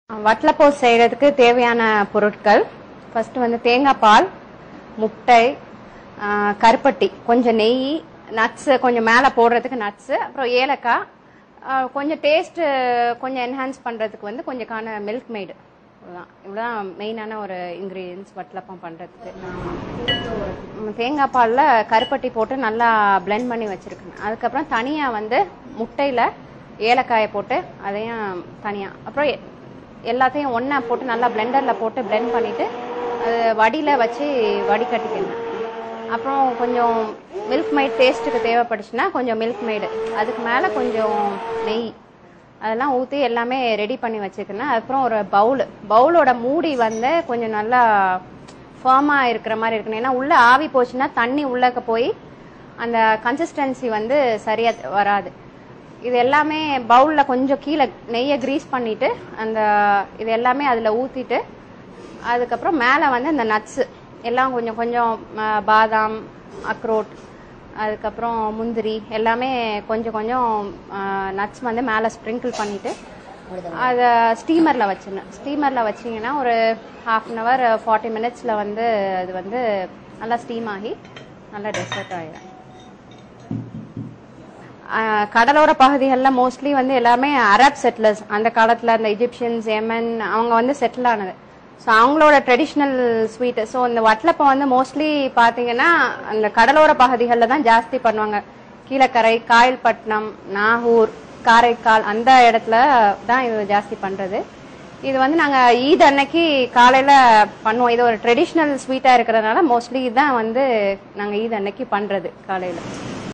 வட்டலப்போ செய்கிறதுக்கு தேவையான பொருட்கள் ஃபர்ஸ்ட் வந்து தேங்காய் பால் முட்டை ஆ, கருப்பட்டி கொஞ்சம் நெய் நட்ஸ் கொஞ்சம் மேலே போடுறதுக்கு நட்ஸு அப்புறம் ஏலக்காய் ஆ, கொஞ்சம் டேஸ்ட்டு கொஞ்சம் என்ஹான்ஸ் பண்ணுறதுக்கு வந்து கொஞ்சம் காண மில்க் மெய்டு இவ்வளோதான் இவ்வளோதான் மெயினான ஒரு இன்க்ரீடியன்ஸ் வட்டலப்பம் பண்ணுறதுக்கு தேங்காய் பாலில் கருப்பட்டி போட்டு நல்லா blend பண்ணி வச்சுருக்கேன் அதுக்கப்புறம் தனியாக வந்து முட்டையில் ஏலக்காயை போட்டு அதையும் தனியாக அப்புறம் எ- எல்லாத்தையும் ஒன்றா போட்டு நல்லா பிளெண்டரில் போட்டு blend பண்ணிவிட்டு அது வடியில் வச்சு வடிகட்டிக்கணும் அப்புறம் கொஞ்சம் மில்க் மைட் டேஸ்ட்டுக்கு தேவைப்பட்டுச்சுன்னா கொஞ்சம் மில்க் மைடு அதுக்கு மேலே கொஞ்சம் நெய் அதெல்லாம் ஊற்றி எல்லாமே ரெடி பண்ணி வச்சுக்கணும் அப்புறம் ஒரு பவுல் பவுலோட மூடி வந்து கொஞ்சம் நல்லா ஃபர்மாக இருக்கிற மாதிரி இருக்கணும் ஏன்னா உள்ளே ஆவி போச்சுன்னா தண்ணி உள்ளக்க போய் அந்த கன்சிஸ்டன்சி வந்து சரியாக வராது இது எல்லாமே பவுலில் கொஞ்சம் கீழே நெய்யை க்ரீஸ் பண்ணிட்டு அந்த இது எல்லாமே அதில் ஊற்றிட்டு அதுக்கப்புறம் மேலே வந்து அந்த நட்ஸு எல்லாம் கொஞ்சம் கொஞ்சம் ஆ, பாதாம் அக்ரோட் அதுக்கப்புறம் முந்திரி எல்லாமே கொஞ்சம் கொஞ்சம் நட்ஸ் வந்து மேலே ஸ்ப்ரிங்கிள் பண்ணிவிட்டு அதை ஸ்டீமரில் வச்சிடணும் ஸ்டீமரில் வச்சிங்கன்னா ஒரு ஹாஃப் அன் ஹவர் ஃபார்ட்டி மினிட்ஸில் வந்து அது வந்து நல்லா ஸ்டீம் ஆகி நல்லா டெசர்ட் ஆயிடும் ஆஹ் கடலோர பகுதிகளில் மோஸ்ட்லி வந்து எல்லாமே அரப் செட்டிலர்ஸ் அந்த காலத்தில் அந்த எஜிப்சியன்ஸ் எமன் அவங்க வந்து செட்டில் ஆனது ஸோ அவங்களோட ட்ரெடிஷ்னல் ஸ்வீட் ஸோ இந்த வட்டலப்பம் வந்து மோஸ்ட்லி பார்த்தீங்கன்னா அந்த கடலோர பகுதிகளில் தான் ஜாஸ்தி பண்ணுவாங்க கீழக்கரை காயல்பட்டினம் நாகூர் காரைக்கால் அந்த இடத்துல தான் இது ஜாஸ்தி பண்ணுறது இது வந்து நாங்கள் ஈத் அன்னைக்கு காலையில் பண்ணுவோம் இது ஒரு ட்ரெடிஷ்னல் ஸ்வீட்டாக இருக்கிறதுனால மோஸ்ட்லி இதுதான் வந்து நாங்கள் ஈத் அன்னைக்கு பண்ணுறது காலையில்